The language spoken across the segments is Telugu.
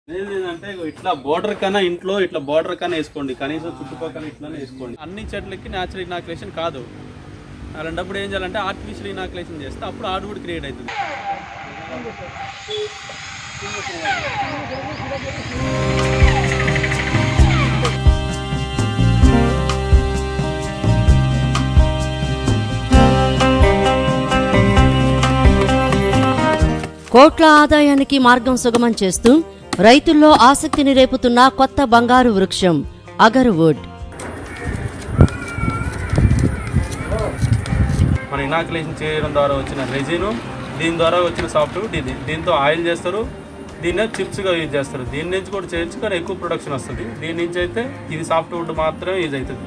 ఏంటంటే ఇట్లా బోర్డర్ కన్నా ఇంట్లో ఇట్లా బోర్డర్ కన్నా వేసుకోండి కనీసం చుట్టుపక్కల ఇట్లానే వేసుకోండి అన్ని చెట్లకి న్యాచురల్ ఇనాకులేషన్ కాదు అలాంటప్పుడు ఏం చేయాలంటే ఆర్టిఫిషియల్ ఇనాకులేషన్ చేస్తే అప్పుడు ఆడు కూడా క్రియేట్ అవుతుంది కోట్ల ఆదాయానికి మార్గం సుగమం చేస్తూ రైతుల్లో ఆసక్తిని రేపుతున్న కొత్త బంగారు వృక్షం అగర్వుడ్ మన ఇనాకులేషన్ చేయడం ద్వారా వచ్చిన రెజిన్ దీని ద్వారా వచ్చిన సాఫ్ట్వేర్ ఇది దీంతో ఆయిల్ చేస్తారు దీన్నే చిప్స్గా యూజ్ చేస్తారు దీని నుంచి కూడా చేయొచ్చు కానీ ఎక్కువ ప్రొడక్షన్ వస్తుంది దీని నుంచి అయితే ఇది సాఫ్ట్వుడ్ మాత్రమే యూజ్ అవుతుంది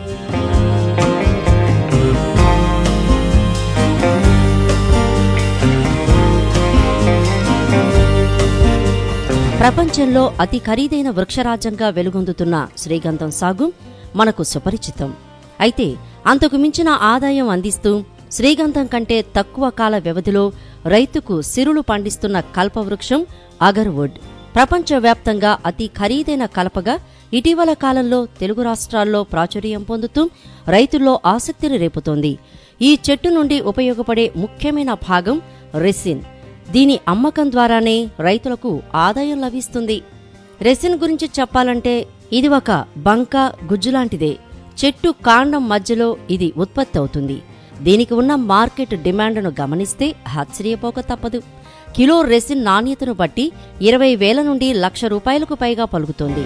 ప్రపంచంలో అతి ఖరీదైన వృక్షరాజ్యంగా వెలుగొందుతున్న శ్రీగంధం సాగు మనకు సుపరిచితం అయితే అంతకు మించిన ఆదాయం అందిస్తూ శ్రీగంధం కంటే తక్కువ కాల వ్యవధిలో రైతుకు సిరులు పండిస్తున్న కల్పవృక్షం అగర్వుడ్ ప్రపంచవ్యాప్తంగా అతి ఖరీదైన కలపగా ఇటీవల కాలంలో తెలుగు రాష్ట్రాల్లో ప్రాచుర్యం పొందుతూ రైతుల్లో ఆసక్తిని రేపుతోంది ఈ చెట్టు నుండి ఉపయోగపడే ముఖ్యమైన భాగం రెసిన్ దీని అమ్మకం ద్వారానే రైతులకు ఆదాయం లభిస్తుంది రెసిన్ గురించి చెప్పాలంటే ఇది ఒక బంక గుజ్జులాంటిదే చెట్టు కాండం మధ్యలో ఇది ఉత్పత్తి అవుతుంది దీనికి ఉన్న మార్కెట్ డిమాండ్ను గమనిస్తే ఆశ్చర్యపోక తప్పదు కిలో రెసిన్ నాణ్యతను బట్టి ఇరవై వేల నుండి లక్ష రూపాయలకు పైగా పలుకుతోంది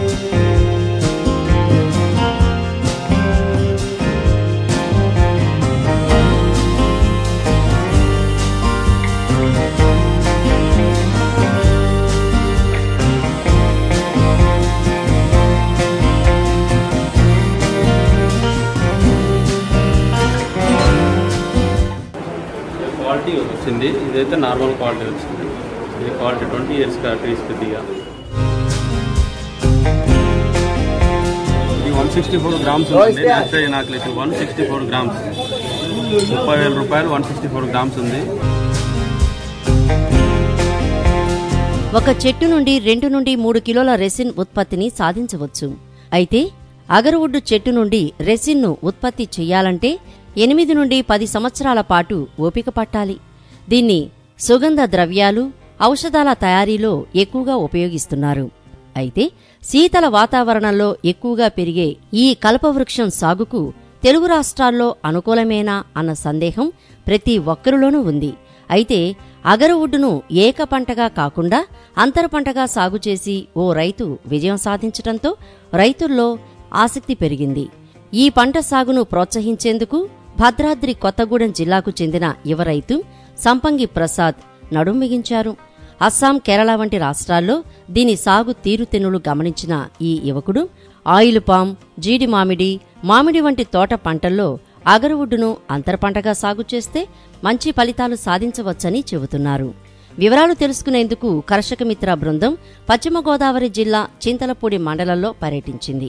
క్వాలిటీ వచ్చింది ఇదైతే నార్మల్ క్వాలిటీ వచ్చింది ఇది క్వాలిటీ ట్వంటీ ఇయర్స్ ట్రీస్ కొద్దిగా ఇది వన్ సిక్స్టీ ఫోర్ గ్రామ్స్ ఉంది natural inoculation one sixty four grams ముప్పై వేల రూపాయలు వన్ సిక్స్టీ ఫోర్ గ్రామ్స్ ఉంది ఒక చెట్టు నుండి రెండు నుండి మూడు కిలోల రెసిన్ ఉత్పత్తిని సాధించవచ్చు అయితే అగరవుడ్ చెట్టు నుండి రెసిన్ను ఉత్పత్తి చేయాలంటే ఎనిమిది నుండి పది సంవత్సరాల పాటు ఓపిక పట్టాలి దీన్ని సుగంధ ద్రవ్యాలు ఔషధాల తయారీలో ఎక్కువగా ఉపయోగిస్తున్నారు అయితే శీతల వాతావరణంలో ఎక్కువగా పెరిగే ఈ కల్పవృక్షం సాగుకు తెలుగు రాష్ట్రాల్లో అనుకూలమేనా అన్న సందేహం ప్రతి ఒక్కరిలోనూ ఉంది అయితే అగరవుడ్డును ఏక పంటగా కాకుండా అంతర పంటగా సాగు చేసి ఓ రైతు విజయం సాధించడంతో రైతుల్లో ఆసక్తి పెరిగింది ఈ పంట సాగును ప్రోత్సహించేందుకు భద్రాద్రి కొత్తగూడెం జిల్లాకు చెందిన యువ రైతు సంపంగి ప్రసాద్ నడుం బిగించారు అస్సాం కేరళ వంటి రాష్ట్రాల్లో దీని సాగు తీరుతెన్నులు గమనించిన ఈ యువకుడు ఆయిల్ పామ్ జీడి మామిడి మామిడి వంటి తోట పంటల్లో అగరవుడ్డును అంతర పంటగా సాగు చేస్తే మంచి ఫలితాలు సాధించవచ్చని చెబుతున్నారు వివరాలు తెలుసుకునేందుకు కర్షక మిత్ర బృందం పశ్చిమ గోదావరి జిల్లా చింతలపూడి మండలంలో పర్యటించింది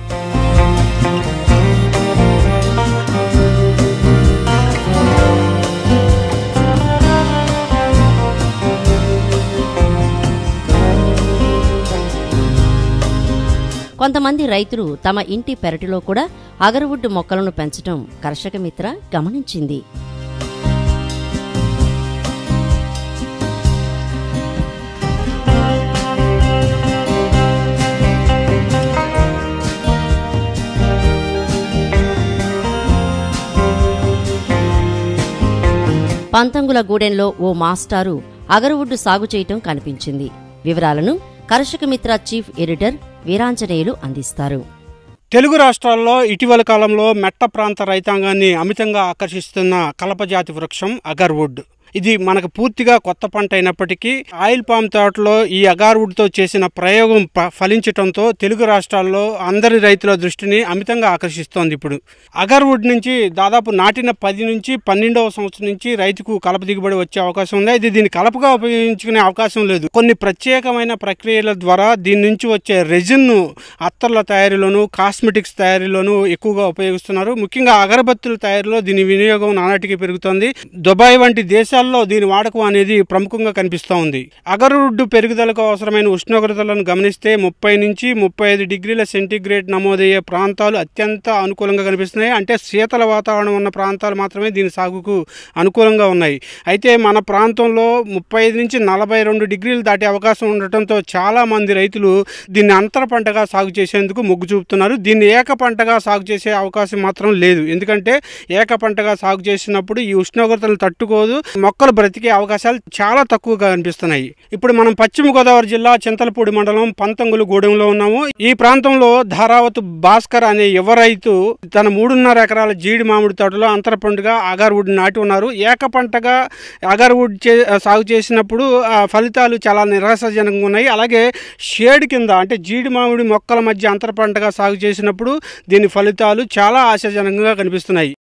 కొంతమంది రైతులు తమ ఇంటి పెరటిలో కూడా అగరవుడ్ మొక్కలను పెంచడం కర్షక మిత్ర గమనించింది పంతంగుల గూడెంలో ఓ మాస్టారు అగరవుడ్ సాగు చేయటం కనిపించింది వివరాలను కర్షక మిత్ర చీఫ్ ఎడిటర్ వీరాంజనేయులు అందిస్తారు తెలుగు రాష్ట్రాల్లో ఇటీవల కాలంలో మెట్ట ప్రాంత రైతాంగాన్ని అమితంగా ఆకర్షిస్తున్న కలపజాతి వృక్షం అగర్వుడ్ ఇది మనకు పూర్తిగా కొత్త పంట అయినప్పటికీ ఆయిల్ పామ్ తోటలో ఈ అగార్వుడ్తో చేసిన ప్రయోగం ప- ఫలించటంతో తెలుగు రాష్ట్రాల్లో అందరి రైతుల దృష్టిని అమితంగా ఆకర్షిస్తోంది ఇప్పుడు అగర్వుడ్ నుంచి దాదాపు నాటిన పది నుంచి పన్నెండవ సంవత్సరం నుంచి రైతుకు కలప దిగుబడి వచ్చే అవకాశం ఉంది ఇది దీన్ని కలపగా ఉపయోగించుకునే అవకాశం లేదు కొన్ని ప్రత్యేకమైన ప్రక్రియల ద్వారా దీని నుంచి వచ్చే రెజిన్ను అత్తర్ల తయారీలోను కాస్మెటిక్స్ తయారీలోను ఎక్కువగా ఉపయోగిస్తున్నారు ముఖ్యంగా అగరబత్తుల తయారీలో దీని వినియోగం నానాటికి పెరుగుతోంది దుబాయ్ వంటి దేశాలు దేశాల్లో దీని వాడకం అనేది ప్రముఖంగా కనిపిస్తూ ఉంది అగరుడ్డు పెరుగుదలకు అవసరమైన ఉష్ణోగ్రతలను గమనిస్తే ముప్పై నుంచి ముప్పై ఐదు డిగ్రీల సెంటీగ్రేడ్ నమోదయ్యే ప్రాంతాలు అత్యంత అనుకూలంగా కనిపిస్తున్నాయి అంటే శీతల వాతావరణం ఉన్న ప్రాంతాలు మాత్రమే దీని సాగుకు అనుకూలంగా ఉన్నాయి అయితే మన ప్రాంతంలో ముప్పై ఐదు నుంచి నలభై రెండు డిగ్రీలు దాటే అవకాశం ఉండటంతో చాలా మంది రైతులు దీన్ని అంతర పంటగా సాగు చేసేందుకు మొగ్గు చూపుతున్నారు దీన్ని ఏక పంటగా సాగు చేసే అవకాశం మాత్రం లేదు ఎందుకంటే ఏక పంటగా సాగు చేసినప్పుడు ఈ ఉష్ణోగ్రతలు తట్టుకోదు మొక్కలు బ్రతికే అవకాశాలు చాలా తక్కువగా కనిపిస్తున్నాయి ఇప్పుడు మనం పశ్చిమ గోదావరి జిల్లా చింతలపూడి మండలం పంతంగులు గూడెంలో ఉన్నాము ఈ ప్రాంతంలో ధారావతు భాస్కర్ అనే యువ రైతు తన మూడున్నర ఎకరాల జీడి మామిడి తోటలో అంతర పండుగ అగర్వుడ్ నాటి ఉన్నారు ఏక పంటగా అగర్వుడ్ చే సాగు చేసినప్పుడు ఆ ఫలితాలు చాలా నిరాశాజనకంగా ఉన్నాయి అలాగే షేడ్ కింద అంటే జీడి మామిడి మొక్కల మధ్య అంతర పంటగా సాగు చేసినప్పుడు దీని ఫలితాలు చాలా ఆశాజనకంగా కనిపిస్తున్నాయి